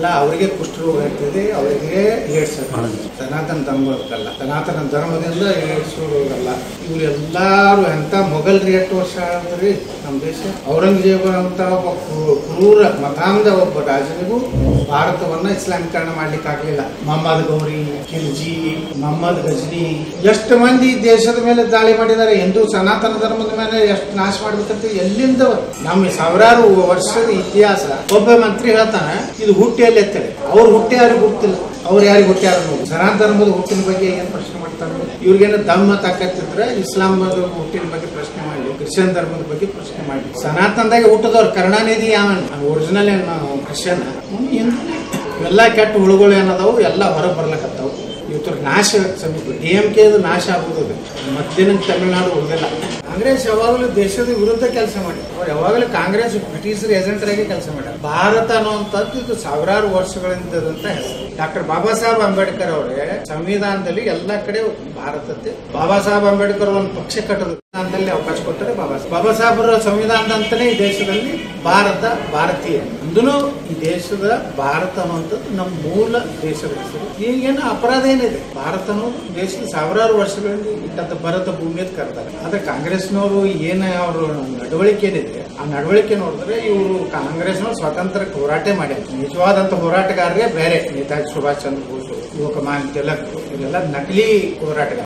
ಎಲ್ಲ ಅವರಿಗೆ ಕುಷ್ಠರೋಗ ಆಗ್ತದೆ ಅವರಿಗೆ ಏಡ್ಸ್ ಆಗ್ತದೆ. ಸನಾತನ ಧರ್ಮಕ್ಕಲ್ಲ ಸನಾತನ ಧರ್ಮದಿಂದ ಏಡ್ಸ್ ರೋಗಲ್ಲ ಇವ್ರು ಎಲ್ಲಾರು ಎಂತ ಮೊಘಲ್ರಿ ಎಷ್ಟು ವರ್ಷ ಆದ್ರಿ ನಮ್ಮ ದೇಶ ಔರಂಗಜೇಬ ಅಂತ ಒಬ್ಬ ಕ್ರೂ- ಕ್ರೂರ ಮತಾಂಧ ಒಬ್ಬ ರಾಜನಿಗೂ ಭಾರತವನ್ನ ಇಸ್ಲಾಮೀಕರಣ ಮಾಡ್ಲಿಕ್ಕೆ ಆಗ್ಲಿಲ್ಲ ಮೊಹಮ್ಮದ್ ಗೌರಿ ಖಿಲ್ಜಿ ಮೊಹಮ್ಮದ್ ಗಜ್ನಿ ಎಷ್ಟು ಮಂದಿ ದೇಶದ ಮೇಲೆ ದಾಳಿ ಮಾಡಿದ್ದಾರೆ ಹಿಂದೂ ಸನಾತನ ಧರ್ಮದ ಮೇಲೆ ಎಷ್ಟು ನಾಶ ಮಾಡ್ಬೇಕಂತ ಎಲ್ಲಿಂದ ನಮ್ಮ ಸಾವಿರಾರು ವರ್ಷದ ಇತಿಹಾಸ ಒಬ್ಬ ಮಂತ್ರಿ ಹೇಳ್ತಾನೆ ಇದು ಹುಟ್ಟಿಯಲ್ಲಿ ಎತ್ತರೆ ಅವ್ರು ಹುಟ್ಟಿ ಯಾರಿಗೂ ಗೊತ್ತಿಲ್ಲ ಅವ್ರು ಯಾರಿಗೆ ಹುಟ್ಟ್ಯಾರ ನೋಡಿ ಸನಾತನ ಧರ್ಮದ ಹುಟ್ಟಿನ ಬಗ್ಗೆ ಏನ್ ಪ್ರಶ್ನೆ ಮಾಡ್ತಾರೆ ಇವ್ರಿಗೇನು ದಮ್ಮ ತಾಕತ್ತಿದ್ರೆ ಇಸ್ಲಾಂ ಧರ್ಮದ ಹುಟ್ಟಿನ ಬಗ್ಗೆ ಪ್ರಶ್ನೆ ಮಾಡಿ ಕ್ರಿಶ್ಚಿಯನ್ ಧರ್ಮದ ಬಗ್ಗೆ ಪ್ರಶ್ನೆ ಮಾಡಿ ಸನಾತನದಾಗ ಹುಟ್ಟದವ್ರು ಕರುಣಾನಿಧಿ ಯಾವ ಒರಿಜಿನಲ್ ಏನು ಕ್ರಿಶ್ಚಿಯನ್ ಎಲ್ಲ ಕೆಟ್ಟ ಹುಳುಗಳು ಏನದಾವು ಎಲ್ಲ ಹೊರಗೆ ಬರ್ಲಕತ್ತಾವು ಇವತ್ತು ನಾಶ ಸಮೀಪ ಡಿ ಎಂ ಕೆ ನಾಶ ಆಗುವುದು ಮಧ್ಯಾಹ್ನ ತಮಿಳುನಾಡು ಉಳಿದಿಲ್ಲ ಕಾಂಗ್ರೆಸ್ ಯಾವಾಗಲೂ ದೇಶದ ವಿರುದ್ಧ ಕೆಲಸ ಮಾಡಿ ಅವ್ರು ಯಾವಾಗಲೂ ಕಾಂಗ್ರೆಸ್ ಬ್ರಿಟಿಷರ್ ಏಜೆಂಟರಾಗಿ ಕೆಲಸ ಮಾಡ್ಯಾರ ಭಾರತ ಅನ್ನುವಂಥದ್ದು ಇದು ಸಾವಿರಾರು ವರ್ಷಗಳಿಂದ ಹೆಸರು ಡಾಕ್ಟರ್ ಬಾಬಾ ಸಾಹೇಬ್ ಅಂಬೇಡ್ಕರ್ ಅವರೇ ಸಂವಿಧಾನದಲ್ಲಿ ಎಲ್ಲಾ ಕಡೆ ಭಾರತತೆ ಬಾಬಾ ಸಾಹೇಬ್ ಅಂಬೇಡ್ಕರ್ ಒಂದು ಪಕ್ಷ ಕಟ್ಟೋದು ಸಂವಿಧಾನದಲ್ಲಿ ಅವಕಾಶ ಕೊಟ್ಟರೆ ಬಾಬಾ ಸಾಹೇಬ್ ಬಾಬಾ ಸಾಹೇಬರ ಸಂವಿಧಾನದಂತಾನೆ ಈ ದೇಶದಲ್ಲಿ ಭಾರತ ಭಾರತೀಯ ಅಂದೂ ಈ ದೇಶದ ಭಾರತ ಅನ್ನುವಂಥದ್ದು ನಮ್ಮ ಮೂಲ ದೇಶದ ಹೆಸರು ಈಗೇನು ಅಪರಾಧ ಏನಿದೆ ಭಾರತ ಅನ್ನೋದು ದೇಶದ ಸಾವಿರಾರು ವರ್ಷಗಳಿಂದ ಇಟ್ಟಂತ ಭಾರತ ಭೂಮಿ ಅಂತ ಕರ್ತಾರೆ ಆದ್ರೆ ಕಾಂಗ್ರೆಸ್ನವರು ಏನ ಅವ್ರ ನಡವಳಿಕೆ ಏನಿದೆ ಆ ನಡವಳಿಕೆ ನೋಡಿದ್ರೆ ಇವರು ಕಾಂಗ್ರೆಸ್ನವ್ರು ಸ್ವಾತಂತ್ರ್ಯ ಹೋರಾಟ ಮಾಡ್ಯಾರ ನಿಜವಾದಂತ ಹೋರಾಟಗಾರರೇ ಬೇರೆ ನೇತಾಜಿ ಸುಭಾಷ್ ಚಂದ್ರ ಬೋಸ್ ಲೋಕಮಾನ್ಯ ತಿಲಕ್ ಇವರೆಲ್ಲ ನಕಲಿ ಹೋರಾಟಗಾರ